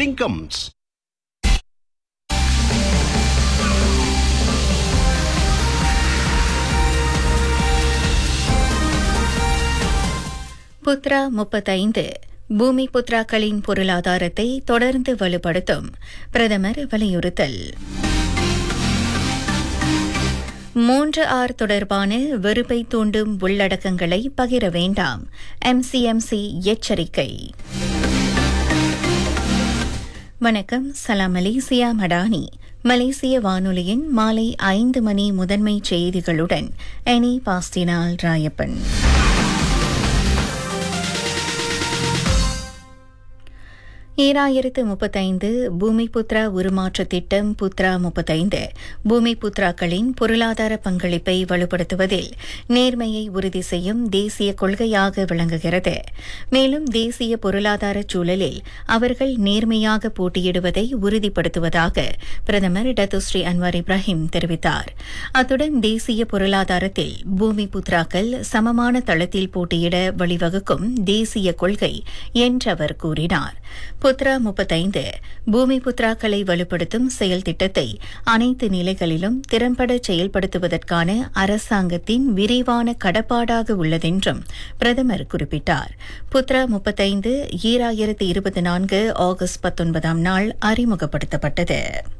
Linkums. Putra முப்பத்தைந்து பூமி புத்ராக்களின் பொருளாதாரத்தை தொடர்ந்து வலுப்படுத்தும் பிரதமர் வலியுறுத்தல் மூன்று ஆர் தொடர்பான வெறுப்பை தூண்டும் உள்ளடக்கங்களை பகிர வேண்டாம் எம்சிஎம்சி எச்சரிக்கை வணக்கம் சலாம் மலேசியா மடானி மலேசிய வானொலியின் மாலை ஐந்து மணி முதன்மை செய்திகளுடன் எனி பாஸ்டினால் ராயப்பன் ஈராயிரத்து முப்பத்தைந்து பூமி புத்ரா உருமாற்ற திட்டம் புத்ரா முப்பத்தைந்து பூமி புத்ராக்களின் பொருளாதார பங்களிப்பை வலுப்படுத்துவதில் நேர்மையை உறுதி செய்யும் தேசிய கொள்கையாக விளங்குகிறது மேலும் தேசிய பொருளாதார சூழலில் அவர்கள் நேர்மையாக போட்டியிடுவதை உறுதிப்படுத்துவதாக பிரதமர் டத்துஸ்ரீ அன்வார் இப்ராஹிம் தெரிவித்தார் அத்துடன் தேசிய பொருளாதாரத்தில் பூமி புத்ராக்கள் சமமான தளத்தில் போட்டியிட வழிவகுக்கும் தேசிய கொள்கை என்றவர் கூறினார் புத்ரா முப்பத்தைந்து பூமி புத்ராக்களை வலுப்படுத்தும் செயல் திட்டத்தை அனைத்து நிலைகளிலும் திறம்பட செயல்படுத்துவதற்கான அரசாங்கத்தின் விரிவான கடப்பாடாக உள்ளதென்றும் பிரதமர் குறிப்பிட்டார் புத்ரா முப்பத்தைந்து ஈராயிரத்து இருபத்தி நான்கு ஆகஸ்ட் பத்தொன்பதாம் நாள் அறிமுகப்படுத்தப்பட்டது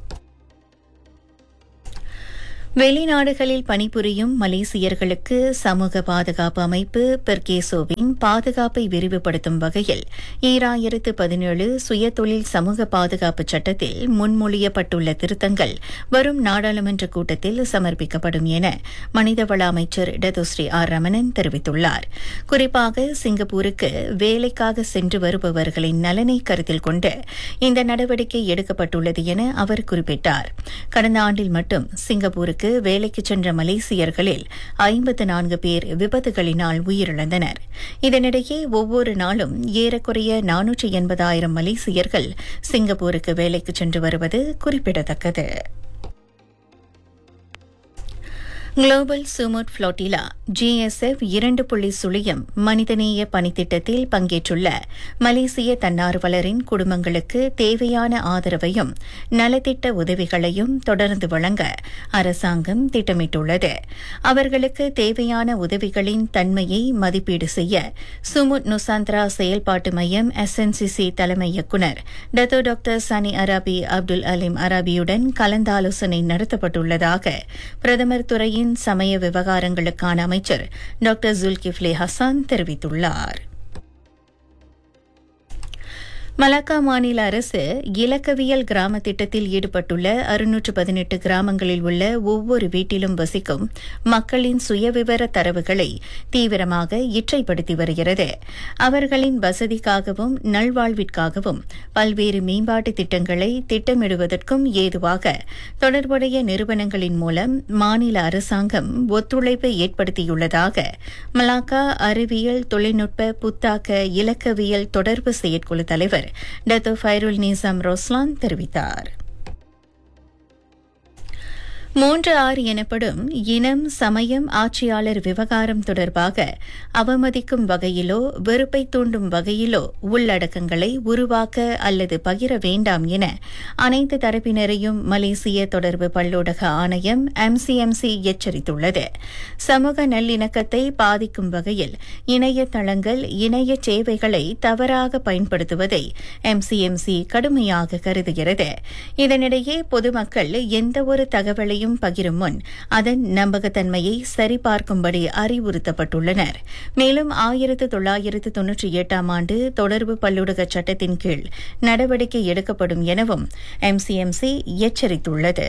வெளிநாடுகளில் பணிபுரியும் மலேசியர்களுக்கு சமூக பாதுகாப்பு அமைப்பு பெர்கேசோவின் பாதுகாப்பை விரிவுபடுத்தும் வகையில் ஈராயிரத்து பதினேழு சுயதொழில் சமூக பாதுகாப்பு சட்டத்தில் முன்மொழியப்பட்டுள்ள திருத்தங்கள் வரும் நாடாளுமன்ற கூட்டத்தில் சமர்ப்பிக்கப்படும் என மனிதவள அமைச்சர் டதுஸ்ரீ ஆர் ரமணன் தெரிவித்துள்ளார் குறிப்பாக சிங்கப்பூருக்கு வேலைக்காக சென்று வருபவர்களின் நலனை கருத்தில் கொண்டு இந்த நடவடிக்கை எடுக்கப்பட்டுள்ளது என அவர் குறிப்பிட்டார் கடந்த ஆண்டில் மட்டும் சிங்கப்பூருக்கு நாட்டுக்கு வேலைக்கு சென்ற மலேசியர்களில் ஐம்பத்து நான்கு பேர் விபத்துகளினால் உயிரிழந்தனர் இதனிடையே ஒவ்வொரு நாளும் ஏறக்குறைய நானூற்றி எண்பதாயிரம் மலேசியர்கள் சிங்கப்பூருக்கு வேலைக்கு சென்று வருவது குறிப்பிடத்தக்கது குளோபல் சுமோட் புளோட்டிலா ஜிஎஸ்எஃப் இரண்டு புள்ளி சுழியம் மனிதநேய பணித்திட்டத்தில் பங்கேற்றுள்ள மலேசிய தன்னார்வலரின் குடும்பங்களுக்கு தேவையான ஆதரவையும் நலத்திட்ட உதவிகளையும் தொடர்ந்து வழங்க அரசாங்கம் திட்டமிட்டுள்ளது அவர்களுக்கு தேவையான உதவிகளின் தன்மையை மதிப்பீடு செய்ய சுமுட் நுசாந்திரா செயல்பாட்டு மையம் எஸ்என்சிசி தலைமை இயக்குநர் Dato doctor Sani Arabi Abdul Alim அராபியுடன் கலந்தாலோசனை நடத்தப்பட்டுள்ளதாக பிரதமர் துறையின் சமய விவகாரங்களுக்கான அமைச்சர் டாக்டர் ஜுல்கிஃப்லே ஹசான் தெரிவித்துள்ளார் மலாக்கா மாநில அரசு இலக்கவியல் கிராம திட்டத்தில் ஈடுபட்டுள்ள அறுநூற்று பதினெட்டு கிராமங்களில் உள்ள ஒவ்வொரு வீட்டிலும் வசிக்கும் மக்களின் சுயவிவர தரவுகளை தீவிரமாக இற்றைப்படுத்தி வருகிறது அவர்களின் வசதிக்காகவும் நல்வாழ்விற்காகவும் பல்வேறு மேம்பாட்டு திட்டங்களை திட்டமிடுவதற்கும் ஏதுவாக தொடர்புடைய நிறுவனங்களின் மூலம் மாநில அரசாங்கம் ஒத்துழைப்பை ஏற்படுத்தியுள்ளதாக மலாக்கா அறிவியல் தொழில்நுட்ப புத்தாக்க இலக்கவியல் தொடர்பு செயற்குழு தலைவர் டத்தோ ஃபைருல் நிசாம் ரோஸ்லான் தெரிவித்தார் மூன்று ஆறு எனப்படும் இனம் சமயம் ஆட்சியாளர் விவகாரம் தொடர்பாக அவமதிக்கும் வகையிலோ வெறுப்பை தூண்டும் வகையிலோ உள்ளடக்கங்களை உருவாக்க அல்லது பகிர வேண்டாம் என அனைத்து தரப்பினரையும் மலேசிய தொடர்பு பல்லூடக ஆணையம் எம்சிஎம்சி எச்சரித்துள்ளது சமூக நல்லிணக்கத்தை பாதிக்கும் வகையில் இணையதளங்கள் இணைய சேவைகளை தவறாக பயன்படுத்துவதை எம்சிஎம்சி கடுமையாக கருதுகிறது இதனிடையே பொதுமக்கள் எந்தவொரு தகவலையும் செய்தியையும் பகிரும் முன் அதன் நம்பகத்தன்மையை சரிபார்க்கும்படி அறிவுறுத்தப்பட்டுள்ளனர் மேலும் ஆயிரத்து தொள்ளாயிரத்து தொன்னூற்றி எட்டாம் ஆண்டு தொடர்பு பல்லுடக சட்டத்தின் கீழ் நடவடிக்கை எடுக்கப்படும் எனவும் எம்சிஎம்சி எச்சரித்துள்ளது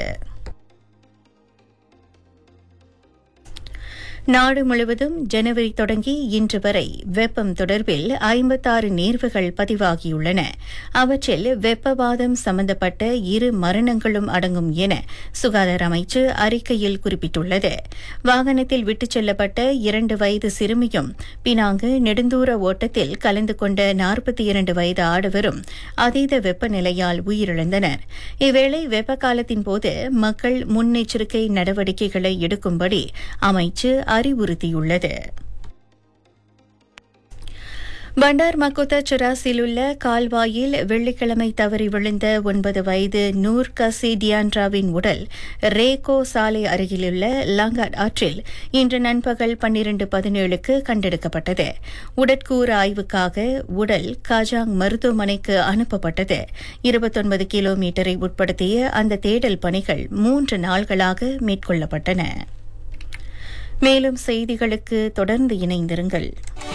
நாடு முழுவதும் ஜனவரி தொடங்கி இன்று வரை வெப்பம் தொடர்பில் ஐம்பத்தாறு நேர்வுகள் பதிவாகியுள்ளன அவற்றில் வெப்பவாதம் சம்பந்தப்பட்ட இரு மரணங்களும் அடங்கும் என சுகாதார அமைச்சு அறிக்கையில் குறிப்பிட்டுள்ளது வாகனத்தில் விட்டுச் செல்லப்பட்ட இரண்டு வயது சிறுமியும் பினாங்கு நெடுந்தூர ஓட்டத்தில் கலந்து கொண்ட நாற்பத்தி இரண்டு வயது ஆடவரும் அதீத வெப்பநிலையால் உயிரிழந்தனர் இவ்வேளை வெப்ப காலத்தின் போது மக்கள் முன்னெச்சரிக்கை நடவடிக்கைகளை எடுக்கும்படி அமைச்சு அறிவுறுத்தியுள்ளது பண்டார் மக்குத்த சுராஸில் உள்ள கால்வாயில் வெள்ளிக்கிழமை தவறி விழுந்த ஒன்பது வயது நூர் கசி டியான்ட்ராவின் உடல் ரேகோ சாலை அருகிலுள்ள லாங்காட் ஆற்றில் இன்று நண்பகல் பன்னிரண்டு பதினேழுக்கு கண்டெடுக்கப்பட்டது உடற்கூறு ஆய்வுக்காக உடல் காஜாங் மருத்துவமனைக்கு அனுப்பப்பட்டது இருபத்தொன்பது கிலோமீட்டரை உட்படுத்திய அந்த தேடல் பணிகள் மூன்று நாள்களாக மேற்கொள்ளப்பட்டன மேலும் செய்திகளுக்கு தொடர்ந்து இணைந்திருங்கள்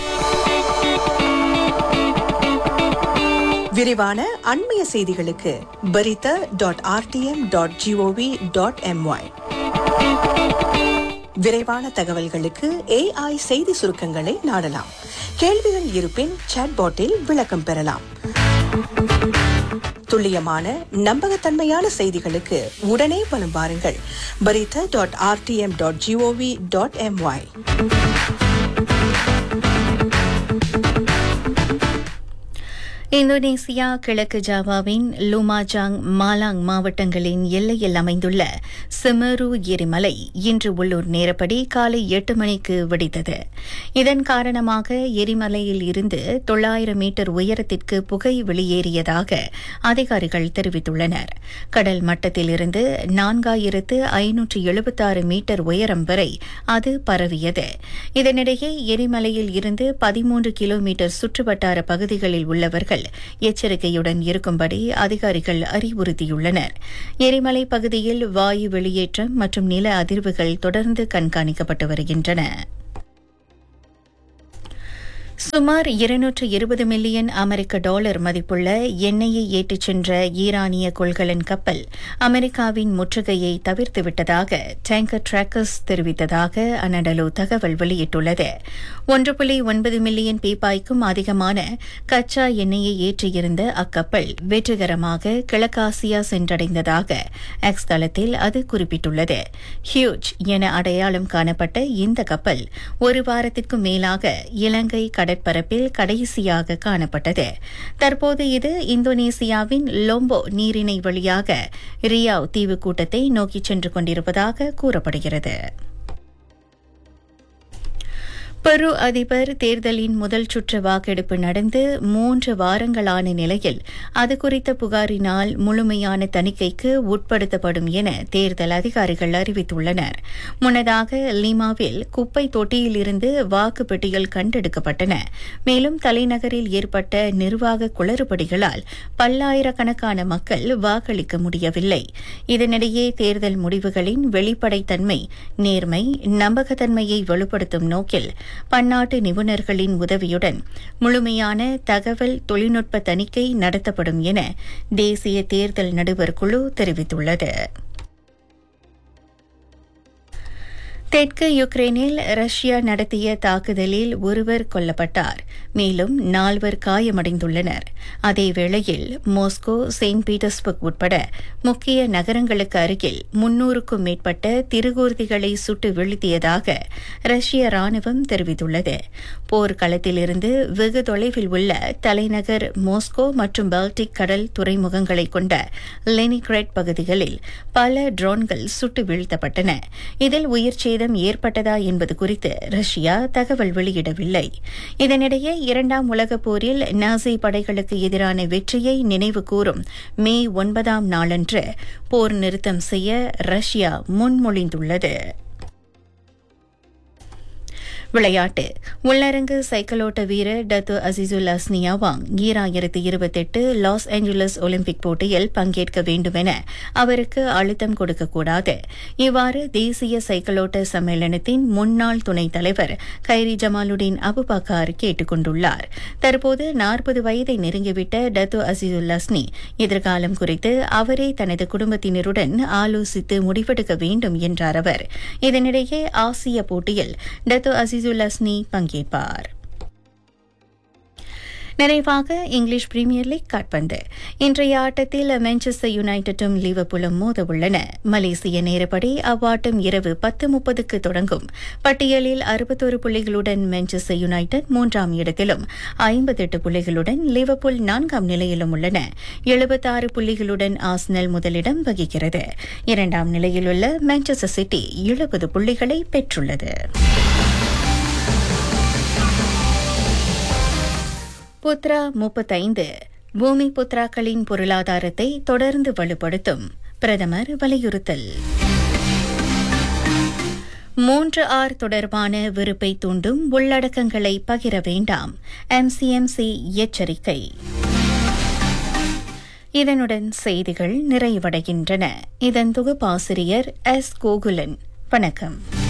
விரிவான அண்மைய செய்திகளுக்கு Berita dot RTM dot GOV dot MY விரைவான தகவல்களுக்கு ஏஐ செய்தி சுருக்கங்களை நாடலாம் கேள்விகள் இருப்பின் சாட்பாட்டில் விளக்கம் பெறலாம் துல்லியமான நம்பகத்தன்மையான செய்திகளுக்கு உடனே வலம் வாருங்கள் Berita dot RTM dot GOV dot MY Indonesia கிழக்கு ஜாவாவின் லுமாஜாங் மாலாங் மாவட்டங்களின் எல்லையில் அமைந்துள்ள சிமரு எரிமலை இன்று உள்ளூர் நேரப்படி காலை எட்டு மணிக்கு வெடித்தது இதன் காரணமாக எரிமலையில் இருந்து தொள்ளாயிரம் மீட்டர் உயரத்திற்கு புகை வெளியேறியதாக அதிகாரிகள் தெரிவித்துள்ளனர் கடல் மட்டத்திலிருந்து நான்காயிரத்து ஐநூற்று எழுபத்தாறு மீட்டர் உயரம் வரை அது பரவியது இதனிடையே எரிமலையில் இருந்து பதிமூன்று கிலோமீட்டர் சுற்றுவட்டார பகுதிகளில் உள்ளவர்கள் எச்சரிக்கையுடன் இருக்கும்படி அதிகாரிகள் அறிவுறுத்தியுள்ளனர் எரிமலை பகுதியில் வாயு வெளியேற்றம் மற்றும் நில அதிர்வுகள் தொடர்ந்து கண்காணிக்கப்பட்டு வருகின்றன சுமார் இருநூற்று இருபது மில்லியன் அமெரிக்க டாலர் மதிப்புள்ள எண்ணெயை ஏற்றிச் சென்ற ஈரானிய கொள்கலன் கப்பல் அமெரிக்காவின் முற்றுகையை தவிர்த்துவிட்டதாக டேங்கர் டிராக்கர்ஸ் தெரிவித்ததாக அனடலு தகவல் வெளியிட்டுள்ளது ஒன்று புள்ளி ஒன்பது மில்லியன் பீப்பாய்க்கும் அதிகமான கச்சா எண்ணெயை ஏற்றியிருந்த அக்கப்பல் வெற்றிகரமாக கிழக்காசியா சென்றடைந்ததாக எக்ஸ் தளத்தில் அது குறிப்பிட்டுள்ளது ஹியூஜ் என அடையாளம் காணப்பட்ட இந்த கப்பல் ஒரு வாரத்திற்கும் மேலாக இலங்கை கடற்பரப்பில் கடைசியாக காணப்பட்டது தற்போது இது இந்தோனேசியாவின் லோம்போ நீரிணை வழியாக ரியாவ் தீவு கூட்டத்தை நோக்கிச் சென்று கொண்டிருப்பதாக கூறப்படுகிறது பெரு அதிபர் தேர்தலின் முதல் சுற்று வாக்கெடுப்பு நடந்து மூன்று வாரங்களான நிலையில் அது குறித்த புகாரினால் முழுமையான தணிக்கைக்கு உட்படுத்தப்படும் என தேர்தல் அதிகாரிகள் அறிவித்துள்ளனர் முன்னதாக லீமாவில் குப்பை தொட்டியில் இருந்து வாக்கு பெட்டிகள் கண்டெடுக்கப்பட்டன மேலும் தலைநகரில் ஏற்பட்ட நிர்வாக குளறுபடிகளால் பல்லாயிரக்கணக்கான மக்கள் வாக்களிக்க முடியவில்லை இதனிடையே தேர்தல் முடிவுகளின் வெளிப்படைத்தன்மை நேர்மை நம்பகத்தன்மையை வலுப்படுத்தும் நோக்கில் பன்னாட்டு நிபுணர்களின் உதவியுடன் முழுமையான தகவல் தொழில்நுட்ப தணிக்கை நடத்தப்படும் என தேசிய தேர்தல் நடுவர் குழு தெரிவித்துள்ளது தெற்கு யுக்ரைனில் ரஷ்யா நடத்திய தாக்குதலில் ஒருவர் கொல்லப்பட்டார் மேலும் நால்வர் காயமடைந்துள்ளனர் அதேவேளையில் மாஸ்கோ செயின்ட் பீட்டர்ஸ்பர்க் உட்பட முக்கிய நகரங்களுக்கு அருகில் முன்னூறுக்கும் மேற்பட்ட திருகூர்திகளை சுட்டு வீழ்த்தியதாக ரஷ்ய ராணுவம் தெரிவித்துள்ளது போர்க்களத்திலிருந்து வெகு தொலைவில் உள்ள தலைநகர் மாஸ்கோ மற்றும் பால்டிக் கடல் துறைமுகங்களை கொண்ட லெனிக்ரெட் பகுதிகளில் பல ட்ரோன்கள் சுட்டு வீழ்த்தப்பட்டன இதில் உயிர் சேதம் ஏற்பட்டதா என்பது குறித்து ரஷ்யா தகவல் வெளியிடவில்லை இதனிடையே இரண்டாம் உலகப் போரில் நாசி படைகளுக்கு எதிரான வெற்றியை நினைவு கூறும் மே ஒன்பதாம் நாளன்று போர் நிறுத்தம் செய்ய ரஷ்யா முன்மொழிந்துள்ளது விளையாட்டு உள்ளரங்கு சைக்கிளோட்ட வீரர் டத்து அசிசுல்லா ஸ்னியாவாங் ஈராயிரத்து இருபத்தெட்டு லாஸ் ஏஞ்சலஸ் ஒலிம்பிக் போட்டியில் பங்கேற்க வேண்டுமென அவருக்கு அழுத்தம் கொடுக்கக்கூடாது இவ்வாறு தேசிய சைக்கிளோட்ட சம்மேளனத்தின் முன்னாள் துணைத் தலைவர் கைரி ஜமாலுடீன் அபுபக்கார் கேட்டுக் கொண்டுள்ளார் தற்போது நாற்பது வயதை நெருங்கிவிட்ட டத்து அசிசுல்லா ஸ்னி எதிர்காலம் குறித்து அவரே தனது குடும்பத்தினருடன் ஆலோசித்து முடிவெடுக்க வேண்டும் என்றார் அவர் இதனிடையே ஆசிய போட்டியில் டத்து அசிசுல்லா ஸ்னி பங்கேற்பார் நிறைவாக இங்கிலீஷ் பிரீமியர் லீக் காட்பந்து இன்றைய ஆட்டத்தில் மான்செஸ்டர் யுனைடெடும் லிவர்பூலும் மோத உள்ளன மலேசிய நேரப்படி அவ்வாட்டம் இரவு பத்து முப்பதுக்கு தொடங்கும் பட்டியலில் அறுபத்தொரு புள்ளிகளுடன் மான்செஸ்டர் யுனைடெட் மூன்றாம் இடத்திலும் ஐம்பத்தெட்டு புள்ளிகளுடன் லிவர்பூல் நான்காம் நிலையிலும் உள்ளன எழுபத்தாறு புள்ளிகளுடன் ஆஸ்னல் முதலிடம் வகிக்கிறது இரண்டாம் நிலையிலுள்ள மான்செஸ்டர் சிட்டி எழுபது புள்ளிகளை பெற்றுள்ளது புத்ரா முப்பத்தைந்து பூமி புத்ராக்களின் பொருளாதாரத்தை தொடர்ந்து வலுப்படுத்தும் பிரதமர் வலியுறுத்தல் மூன்று ஆர் தொடர்பான வெறுப்பை தூண்டும் உள்ளடக்கங்களை பகிர வேண்டாம் எம்சிஎம்சி எச்சரிக்கை இதனுடன் செய்திகள் நிறைவடைகின்றன இதன் தொகுப்பாசிரியர் எஸ் கோகுலன் வணக்கம்